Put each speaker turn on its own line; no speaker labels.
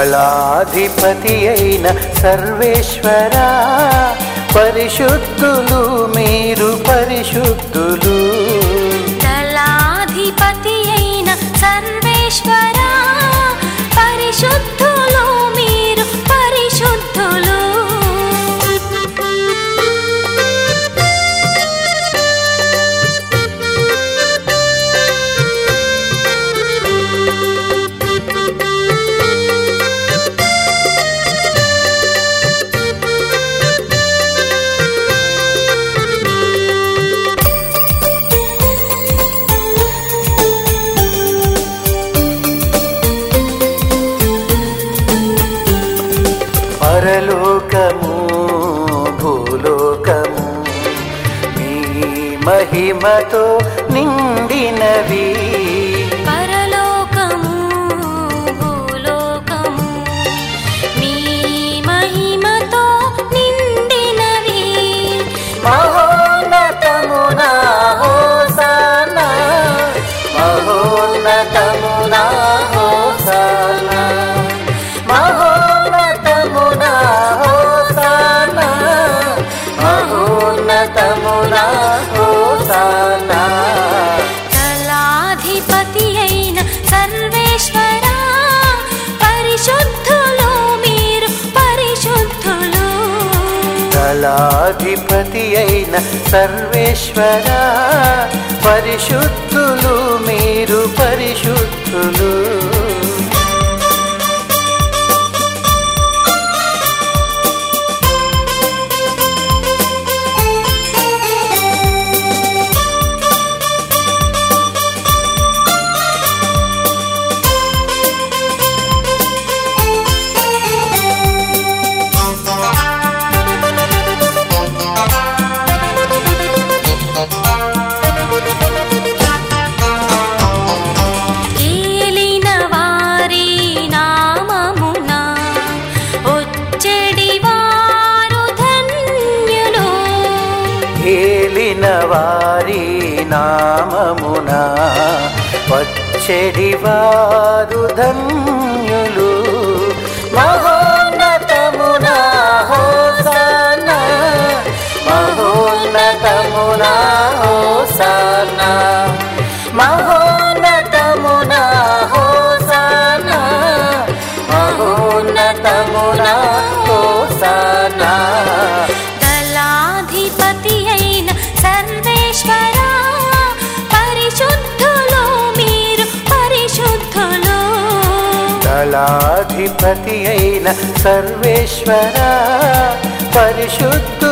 దళాధిపతి అయిన సర్వేశ్వరా పరిశుద్ధులు మీరు పరిశుద్ధులు
దళాధిపతి అయిన సర్వేశ్వరా పరిశుద్ధులు మీరు పరిశుద్ధులు
పరలోకము భూలోకము మీ మహిమతో నిండినవి
పరలోకము భూలోకము మీ మహిమతో నిండినవి
మహోన్నతమునా హోసానా మహోన్నతమునా హోసానా మహోన్నతమునా హోసానా మహోన్నతమునా హోసానా
దళాధిపతి అయిన సర్వేశ్వరా పరిశుద్ధులు మీరు పరిశుద్ధులు
దళాధిపతి అయిన సర్వేశ్వర పరిశుద్ధులు మీరు పరిశుద్ధులు
ఏలిన వారి నామమున ఒచ్చెడి వారు ధన్యులు
ఏలిన వారి నామమున వచ్చెడి వారు ధన్యులు మహోన్నతమున హోసానా మహోన్నతమున హోసానా మహోన్నతమున హోసానా మహోన్నతమున హోసానా
దళాధిపతి అయిన సర్వేశ్వరా పరిశుద్ధులు మీరు పరిశుద్ధులు
దళాధిపతి అయిన సర్వేశ్వర పరిశుద్ధ